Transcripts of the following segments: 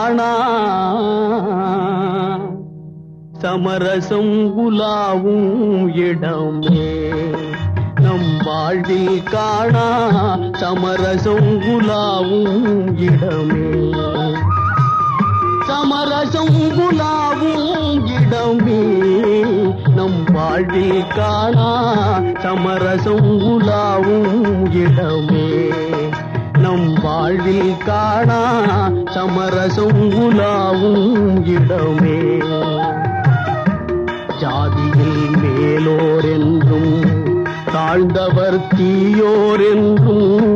காணா சமரசம் உலாவும் இடமே நம் வாழ்வில் காணா சமரசம் உலாவும் இடமே சமரசம் உலாவும் இடமே நம் வாழ்வில் காணா சமரசம் உலாவும் இடமே நம் வாழ்வில் காணா சமரசம் உலாவும் இடமே ஜாதியில் மேலோர் என்றும் தாழ்ந்தவர் தீயோர் என்றும்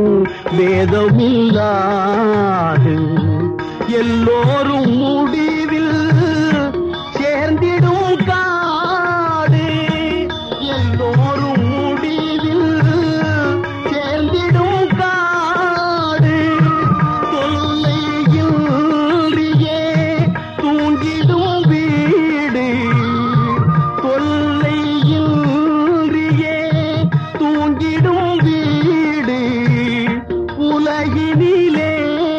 வேதமில்லாது எல்லோரும் முடிவில் சேர்ந்திடும் காடு எல்லோரும் முடிவில் சேர்ந்திடும் காடு தொல்லையில்றியே தூங்கிடும் வீடு தொல்லையில்றியே தூங்கிடும் வீடு உலகினிலே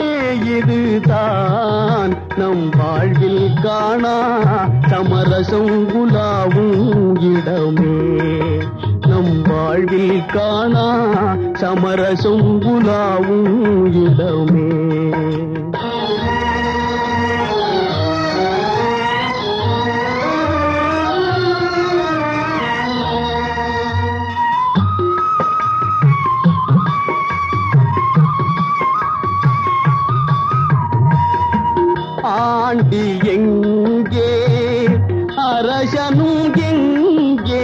இதுதான் நம் வாழ்வில் காணா சமரசம் குலாவும் இடமே நம் வாழ்வில் காணா சமரசம் குலாவும் இடமே ஆண்டி எங்கே அரசனும் எங்கே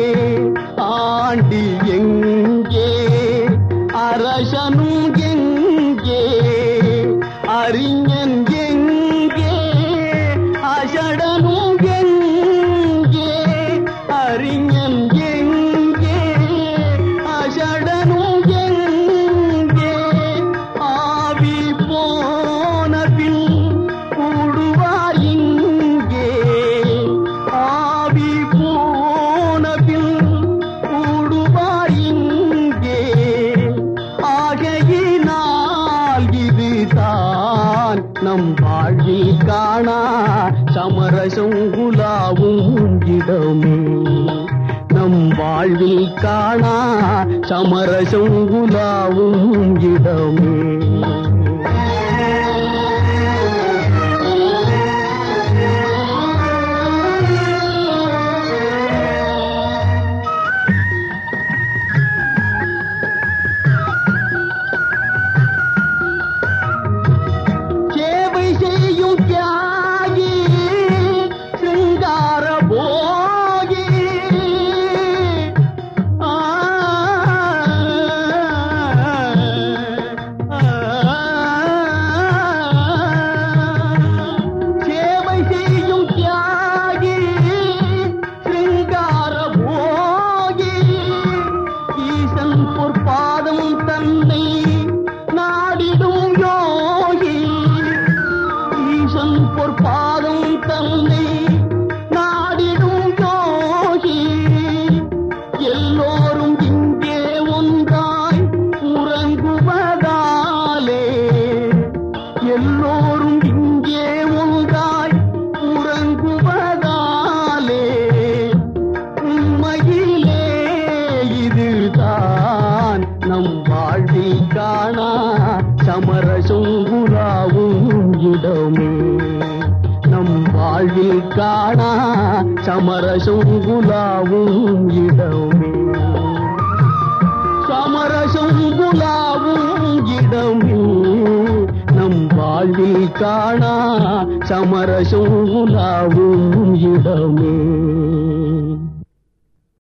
ஆண்டி எங்கே அரசனும் எங்கே அறிஞன் எங்கே அசடனும் எங்கே அறிஞன் எங்கே அசடனும் எங்கே ஆவி போன பின் கூடுவார் இங்கே ஆவி போன பின் கூடுவார் இங்கே ஆகையினால் இதுதான் நம் வாழ்வில் காணா சமரசம் குலாவும் இடமே நம் வாழ்வில் காணா சமரசம் குலாவும் இடமே சேவை செய்யும் தியாகி சிங்கார போகி ஆ, சேவை செய்யும் தியாகி சிங்கார போகி ஈசன் பொற்பாதம் தன்னை நாடிடும் யோகி ஈசன் பொற்பாதம் தன்னை நாடிடும் யோகி எல்லோரும் இங்கே ஒன்றாய் உறங்குவதாலே எல்லோரும் இங்கே ஒன்றாய் உறங்குவதாலே உண்மையிலே இதுதான் நம் வாழ்வில் காணா சமரசம் குலாவும் இடமே நம் வாழ்வில் காணா சமரசம் குலாவும் இடமே சமரசம் குலாவும் இடமே நம் வாழ்வில் காணா சமரசம் குலாவும் இடமே